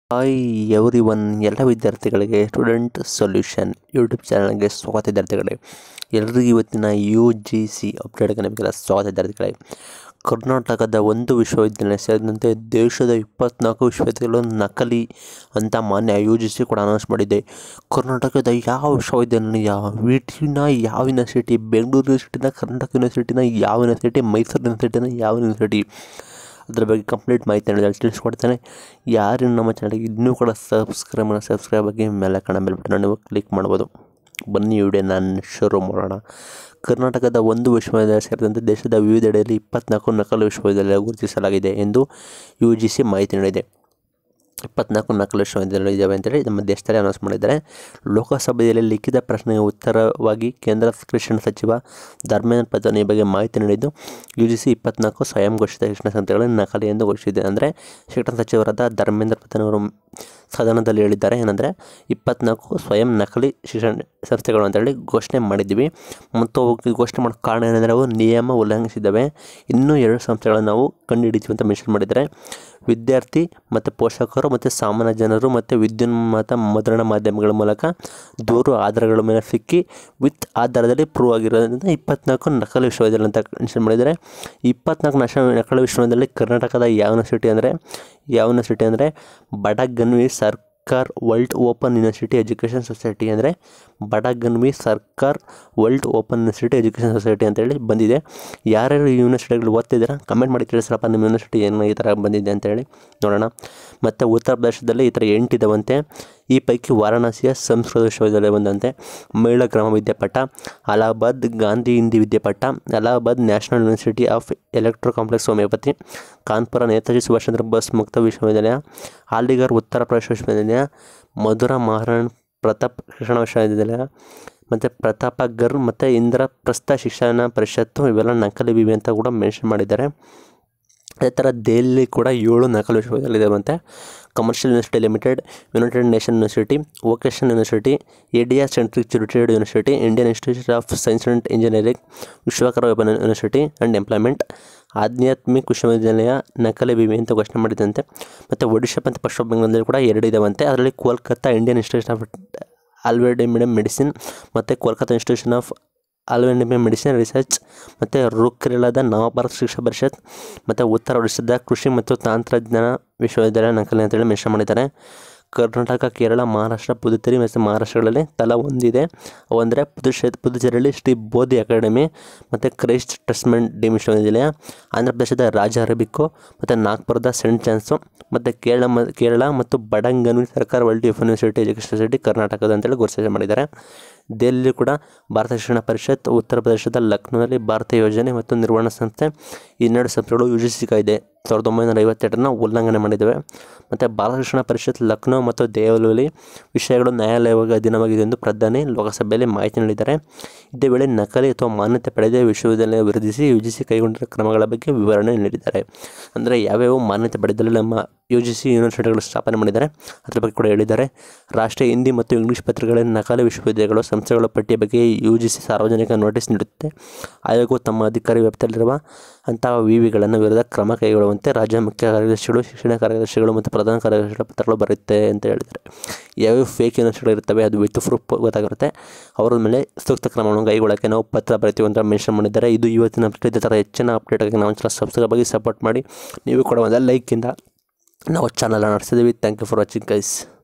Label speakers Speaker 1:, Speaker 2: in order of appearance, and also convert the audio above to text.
Speaker 1: hi every one ಎಲ್ಲ ವಿದ್ಯಾರ್ಥಿಗಳಿಗೆ student solution YouTube ಚಾನಲ್ಗೆ ಸ್ವಾಗತ ವಿದ್ಯಾರ್ಥಿಗಳೇ ಎಲ್ಲರಿಗೂ ಇವತ್ತಿನ ಯು ಜಿ ಸಿ ಅಪ್ಡೇಟ್ಗೆ ನಿಮಗೆಲ್ಲ ಸ್ವಾಗತ ವಿದ್ಯಾರ್ಥಿಗಳೇ ಕರ್ನಾಟಕದ ಒಂದು ವಿಶ್ವವಿದ್ಯಾಲಯ ಸೇರಿದಂತೆ ದೇಶದ ಇಪ್ಪತ್ನಾಲ್ಕು ವಿಶ್ವವಿದ್ಯಾಲಯಗಳು ನಕಲಿ ಅಂತ ಮಾನ್ಯ ಯು ಜಿ ಸಿ ಕೂಡ ಅನೌನ್ಸ್ ಮಾಡಿದೆ ಕರ್ನಾಟಕದ ಯಾವ ವಿಶ್ವವಿದ್ಯಾಲಯ ವಿಟಿನ ಯಾವ ಯೂನಿವರ್ಸಿಟಿ ಬೆಂಗಳೂರು ಯೂನಿವರ್ಸಿಟಿನ ಕರ್ನಾಟಕ ಯೂನಿವರ್ಸಿಟಿನ ಯಾವ ಯೂನಿವರ್ಸಿಟಿ ಮೈಸೂರು ಯೂನಿವರ್ಸಿಟಿನ ಯಾವ ಯೂನಿವರ್ಸಿಟಿ ಅದ್ರ ಬಗ್ಗೆ ಕಂಪ್ಲೀಟ್ ಮಾಹಿತಿ ತಿಳಿಸ್ಕೊಡ್ತೇನೆ ಯಾರು ನಮ್ಮ ಚಾನಲ್ಗೆ ಇನ್ನೂ ಕೂಡ ಸಬ್ಸ್ಕ್ರೈಬ್ ಮಾಡೋ ಸಬ್ಸ್ಕ್ರೈಬ್ ಆಗಿ ಮೇಲೆ ಕಣ ಮೇಲೆ ಬಟನ್ ನೀವು ಕ್ಲಿಕ್ ಮಾಡ್ಬೋದು ಬನ್ನಿ ವಿಡಿಯೋ ನಾನು ಶುರು ಮಾಡೋಣ ಕರ್ನಾಟಕದ ಒಂದು ವಿಶ್ವವಿದ್ಯಾಲಯ ಸೇರಿದಂತೆ ದೇಶದ ವಿವಿಧೆಡೆಯಲ್ಲಿ ಇಪ್ಪತ್ನಾಲ್ಕು ನಕಲು ವಿಶ್ವವಿದ್ಯಾಲಯ ಗುರುತಿಸಲಾಗಿದೆ ಎಂದು ಯು ಜಿ ಸಿ ಮಾಹಿತಿ ನೀಡಿದೆ ಇಪ್ಪತ್ನಾಲ್ಕು ನಕಲು ವಿಶ್ವವಿದ್ಯಾಲಯ ಇದ್ದಾವೆ ಅಂತೇಳಿ ನಮ್ಮ ದೇಶದಲ್ಲಿ ಅನೌನ್ಸ್ ಮಾಡಿದ್ದಾರೆ ಲೋಕಸಭೆಯಲ್ಲಿ ಲಿಖಿತ ಪ್ರಶ್ನೆಗೆ ಉತ್ತರವಾಗಿ ಕೇಂದ್ರ ಶಿಕ್ಷಣ ಸಚಿವ ಧರ್ಮೇಂದ್ರ ಪ್ರಧಾನ್ ಈ ಬಗ್ಗೆ ಮಾಹಿತಿ ನೀಡಿದ್ದು ಯು ಜಿ ಸಿ ಇಪ್ಪತ್ನಾಲ್ಕು ಸ್ವಯಂ ಘೋಷಿತ ಶಿಕ್ಷಣ ಸಂಸ್ಥೆಗಳನ್ನು ನಕಲಿ ಎಂದು ಘೋಷಿಸಿದೆ ಅಂದರೆ ಶಿಕ್ಷಣ ಸಚಿವರಾದ ಧರ್ಮೇಂದ್ರ ಪ್ರಧಾನ್ ಅವರು ಸದನದಲ್ಲಿ ಹೇಳಿದ್ದಾರೆ ಏನಂದರೆ ಇಪ್ಪತ್ನಾಲ್ಕು ಸ್ವಯಂ ನಕಲಿ ಶಿಕ್ಷಣ ಸಂಸ್ಥೆಗಳು ಅಂತೇಳಿ ಘೋಷಣೆ ಮಾಡಿದ್ದೀವಿ ಮತ್ತು ಅವಕ್ಕೆ ಘೋಷಣೆ ಮಾಡೋ ಕಾರಣ ಏನಂದರೆ ಅವು ನಿಯಮ ಉಲ್ಲಂಘಿಸಿದ್ದಾವೆ ಇನ್ನೂ ಎರಡು ಸಂಸ್ಥೆಗಳನ್ನು ನಾವು ಕಂಡುಹಿಡಿತೀವಿ ಅಂತ ಮೆನ್ಷನ್ ಮಾಡಿದ್ದಾರೆ ವಿದ್ಯಾರ್ಥಿ ಮತ್ತು ಪೋಷಕರು ಮತ್ತು ಸಾಮಾನ್ಯ ಜನರು ಮತ್ತು ವಿದ್ಯುನ್ಮಾನ ಮುದ್ರಣ ಮಾಧ್ಯಮಗಳ ಮೂಲಕ ದೂರು ಆಧಾರಗಳ ಮೇಲೆ ಸಿಕ್ಕಿ ವಿತ್ ಆಧಾರದಲ್ಲಿ ಪ್ರೂವ್ ಆಗಿರೋದ್ರಿಂದ ಇಪ್ಪತ್ನಾಲ್ಕು ನಕಲಿ ವಿಶ್ವವಿದ್ಯಾಲಯ ಅಂತ ಮೆನ್ಷನ್ ಮಾಡಿದ್ದಾರೆ ಇಪ್ಪತ್ನಾಲ್ಕು ನಶ ನಕಲಿ ವಿಶ್ವವಿದ್ಯಾಲಯ ಕರ್ನಾಟಕದ ಯಾವ ಯೂನಿವರ್ಸಿಟಿ ಅಂದರೆ ಯಾವ ಯೂನಿವರ್ಸಿಟಿ ಅಂದರೆ Badaganvi Sarkar world open university education society ಅಂದರೆ Badaganvi Sarkar world open university education society ಅಂತೇಳಿ ಬಂದಿದೆ ಯಾರ್ಯಾರು ಈ ಯೂನಿವರ್ಸಿಟಿಗಳು ಓದ್ತಿದ್ದೀರಾ ಕಮೆಂಟ್ ಮಾಡಿ ತಿಳಿಸ್ರಪ್ಪ ನಿಮ್ಮ ಯೂನಿವರ್ಸಿಟಿ ಏನು ಈ ಥರ ಬಂದಿದೆ ಅಂತೇಳಿ ನೋಡೋಣ ಮತ್ತು ಉತ್ತರ ಪ್ರದೇಶದಲ್ಲಿ ಈ ಥರ ಎಂಟಿದಾವಂತೆ ಈ ಪೈಕಿ ವಾರಾಣಸಿಯ ಸಂಸ್ಕೃತ ವಿಶ್ವವಿದ್ಯಾಲಯ ಬಂದಂತೆ Mahila Gram Vidyapeeth Allahabad Gandhi Hindi Vidyapeeth Allahabad national university of electro complex homeopathy Kanpur Netaji Subhash Chandra Bose ಮುಕ್ತ ವಿಶ್ವವಿದ್ಯಾಲಯ ಅಲಿಗರ್ ಉತ್ತರ ಪ್ರದೇಶ ವಿಶ್ವವಿದ್ಯಾಲಯ ಮಧುರಾ ಮಹಾರಾಣ್ ಪ್ರತಾಪ್ ಶಿಕ್ಷಣ ವಿಶ್ವವಿದ್ಯಾಲಯ ಮತ್ತು ಪ್ರತಾಪಗರ್ ಮತ್ತು ಇಂದ್ರಪ್ರಸ್ಥ ಶಿಕ್ಷಣ ಪರಿಷತ್ತು ಇವೆಲ್ಲ ನಕಲಿ ವಿವಿ ಅಂತ ಕೂಡ ಮೆನ್ಷನ್ ಮಾಡಿದ್ದಾರೆ ಅದೇ ಥರ ದೆಹಲಿ ಕೂಡ ಏಳು ನಕಲು ವಿಶ್ವವಿದ್ಯಾಲಯ ಇದಾವಂತೆ commercial university limited united nation university vocational university ಎಡಿಯಾ ಸೆಂಟ್ರಿಕ್ ಚ್ಯೂರಿಟೆಡ್ university Indian institute of science and engineering Vishwakarma open university and employment ಆಧ್ಯಾತ್ಮಿಕ ವಿಶ್ವವಿದ್ಯಾಲಯ ನಕಲಿ ವಿವಿ ಅಂತ ಘೋಷಣೆ ಮಾಡಿದಂತೆ ಮತ್ತು ಒಡಿಶಾ ಮತ್ತು ಪಶ್ಚಿಮ ಬಂಗಾಳದಲ್ಲಿ ಕೂಡ ಎರಡು ಇದಾವಂತೆ ಅದರಲ್ಲಿ ಕೋಲ್ಕತ್ತಾ ಇಂಡಿಯನ್ ಇನ್ಸ್ಟಿಟ್ಯೂಟ್ ಆಫ್ ಆಲ್ವೆಡಿಮಿಡಮ್ ಮೆಡಿಸಿನ್ ಮತ್ತು ಕೋಲ್ಕತ್ತಾ ಇನ್ಸ್ಟಿಟ್ಯೂಷನ್ ಆಫ್ ಆಲ್ವೆಂಡಿಮೆ ಮೆಡಿಸಿನ್ ರಿಸರ್ಚ್ ಮತ್ತು ರೂರ್ಕೆಲಾದ ನವಭಾರತ ಶಿಕ್ಷಾ ಪರಿಷತ್ ಮತ್ತು ಉತ್ತರ ಒಡಿಶಾದ ಕೃಷಿ ಮತ್ತು ತಂತ್ರಜ್ಞಾನ ವಿಶ್ವವಿದ್ಯಾಲಯ ನಕಲಿ ಅಂತೇಳಿ ಮೆನ್ಷನ್ ಮಾಡಿದ್ದಾರೆ ಕರ್ನಾಟಕ ಕೇರಳ ಮಹಾರಾಷ್ಟ್ರ ಪುದುಚೇರಿ ಮತ್ತು ಮಹಾರಾಷ್ಟ್ರಗಳಲ್ಲಿ ತಲಾ ಒಂದಿದೆ ಅವು ಅಂದರೆ ಪುದುಚೇ ಪುದುಚೇರಿಯಲ್ಲಿ ಶ್ರೀ ಬೋಧಿ ಅಕಾಡೆಮಿ ಮತ್ತು ಕ್ರೈಸ್ಟ್ ಟ್ರಸ್ಟ್ಮೆಂಟ್ ಡಿ ವಿಶ್ವವಿದ್ಯಾಲಯ ಆಂಧ್ರ ಪ್ರದೇಶದ ರಾಜ ಅರಬಿಕೋ ಮತ್ತು ನಾಗ್ಪುರದ ಸೆಂಟ್ ಜಾನ್ಸು ಮತ್ತು ಕೇರಳ ಮ ಕೇರಳ ಮತ್ತು ಬಡಂಗನ್ವಿ ಸರ್ಕಾರ ವರ್ಲ್ಡ್ ಯೂನಿವರ್ಸಿಟಿ ಎಜುಕೇಷನ್ ಸೊಸೈಟಿ ಕರ್ನಾಟಕದ ಅಂತೇಳಿ ಘೋಷಣೆ ಮಾಡಿದ್ದಾರೆ ದೆಹಲಿ ಕೂಡ ಭಾರತ ಶಿಕ್ಷಣ ಪರಿಷತ್ ಉತ್ತರ ಪ್ರದೇಶದ ಲಕ್ನೋದಲ್ಲಿ ಭಾರತ ಯೋಜನೆ ಮತ್ತು ನಿರ್ವಹಣಾ ಸಂಸ್ಥೆ ಇನ್ನೆರಡು ಸಂಸ್ಥೆಗಳು ಯು ಜಿ ಸಿ ಕಾಯ್ದೆ ಸಾವಿರದ ಒಂಬೈನೂರ ಐವತ್ತೆರಡನ್ನ ಉಲ್ಲಂಘನೆ ಮಾಡಿದ್ದಾವೆ ಮತ್ತು ಭಾರತ ಶಿಕ್ಷಣ ಪರಿಷತ್ ಲಕ್ನೋ ಮತ್ತು ದೆಹಲಿಯಲ್ಲಿ ವಿಷಯಗಳು ನ್ಯಾಯಾಲಯವಾಗಿ ಅಧೀನವಾಗಿದೆ ಎಂದು ಪ್ರಧಾನಿ ಲೋಕಸಭೆಯಲ್ಲಿ ಮಾಹಿತಿ ನೀಡಿದ್ದಾರೆ ಇದೇ ವೇಳೆ ನಕಲಿ ಅಥವಾ ಮಾನ್ಯತೆ ಪಡೆದ ವಿಶ್ವವಿದ್ಯಾಲಯ ವಿರೋಧಿಸಿ ಯು ಜಿ ಸಿ ಕೈಗೊಂಡಿರುವ ಕ್ರಮಗಳ ಬಗ್ಗೆ ವಿವರಣೆ ನೀಡಿದ್ದಾರೆ ಅಂದರೆ ಯಾವ್ಯಾವ ಮಾನ್ಯತೆ ಪಡೆದಲ್ಲಿ ನಮ್ಮ ಯು ಜಿ ಸಿ ಯೂನಿವರ್ಸಿಟಿಗಳು ಸ್ಥಾಪನೆ ಮಾಡಿದ್ದಾರೆ ಅದ್ರ ಬಗ್ಗೆ ಕೂಡ ಹೇಳಿದ್ದಾರೆ ರಾಷ್ಟ್ರೀಯ ಹಿಂದಿ ಮತ್ತು ಇಂಗ್ಲೀಷ್ ಪತ್ರಿಕೆಗಳಲ್ಲಿ ನಕಲಿ ವಿಶ್ವವಿದ್ಯಾಲಯಗಳು ಸಂಸ್ಥೆಗಳ ಪಟ್ಟಿಯ ಬಗ್ಗೆ ಯು ಜಿ ಸಿ ಸಾರ್ವಜನಿಕ ನೋಟಿಸ್ ನೀಡುತ್ತೆ ಆಯೋಗವು ತಮ್ಮ ಅಧಿಕಾರಿ ವೆಬ್ಸೈಟ್ಲಿರುವ ಅಂತಹ ವಿವಿಗಳನ್ನು ವಿರುದ್ಧ ಕ್ರಮ ಕೈಗೊಳ್ಳುವಂತೆ ರಾಜ್ಯ ಮುಖ್ಯ ಕಾರ್ಯದರ್ಶಿಗಳು ಶಿಕ್ಷಣ ಕಾರ್ಯದರ್ಶಿಗಳು ಮತ್ತು ಪ್ರಧಾನ ಕಾರ್ಯದರ್ಶಿಗಳ ಪತ್ರಗಳು ಬರುತ್ತೆ ಅಂತ ಹೇಳಿದ್ದಾರೆ ಯಾವ್ಯಾವ ಫೇಕ್ ಯೂನಿವರ್ಸಿಟಿಗಳು ಇರ್ತವೆ ಅದು ವಿತ್ ಪ್ರೂಫ್ ಗೊತ್ತಾಗಿರುತ್ತೆ ಅವರ ಮೇಲೆ ಸೂಕ್ತ ಕ್ರಮವನ್ನು ಕೈಗೊಳ್ಳೋಕ್ಕೆ ನಾವು ಪತ್ರ ಬರಿತೀವಿ ಅಂತ ಮೆನ್ಷನ್ ಮಾಡಿದ್ದಾರೆ ಇದು ಇವತ್ತಿನ ಅಪ್ಡೇಟ್ ಇದೇ ಥರ ಹೆಚ್ಚಿನ ಅಪ್ಡೇಟ್ ಆಗಿ ನಾವು ಚಾನಲ್ ಸಬ್ಸ್ಕ್ರೈಬ್ ಆಗಿ ಸಪೋರ್ಟ್ ಮಾಡಿ ನೀವು ಕೂಡ ಒಂದು ಲೈಕಿಂದ ನಾವು ಚಾನಲ್ ನಡೆಸಿದ್ದೀವಿ thank you for watching guys